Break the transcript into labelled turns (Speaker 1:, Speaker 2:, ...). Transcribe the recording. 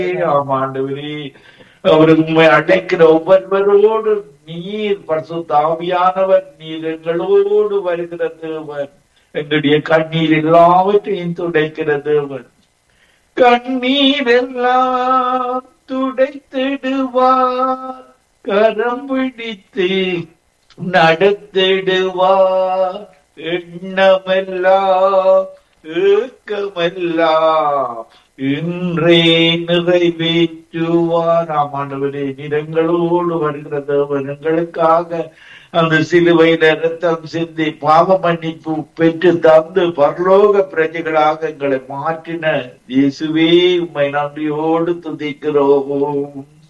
Speaker 1: ஆமாண்டவரே அவர் உண்மை அழைக்கிற ஒவ்வொருவரோடு நீர் பரிசுத்தாவியானவர் நீர் எங்களோடு வருகிற தேவன் எங்களுடைய கண்ணீர் எல்லாவற்றையும் துடைக்கிற தேவன் கண்ணீர் எல்லாம் துடைத்திடுவார் கரம் பிடித்து நடத்திடுவார் எண்ணமெல்லாம் ஏக்கமெல்லாம் இன்றே நிறைவேற்றுவார் ஆமாண்டவரே நிறங்களோடு வருகிற தேவன் எங்களுக்காக அந்த சிலுவையில ரத்தம் சிந்தி பாவ மன்னிப்பு பெற்று தந்து பரலோக பிரஜைகளாக எங்களை மாற்றின இயேசுவே உம்மை நன்றியோடு துதிக்கிறோம்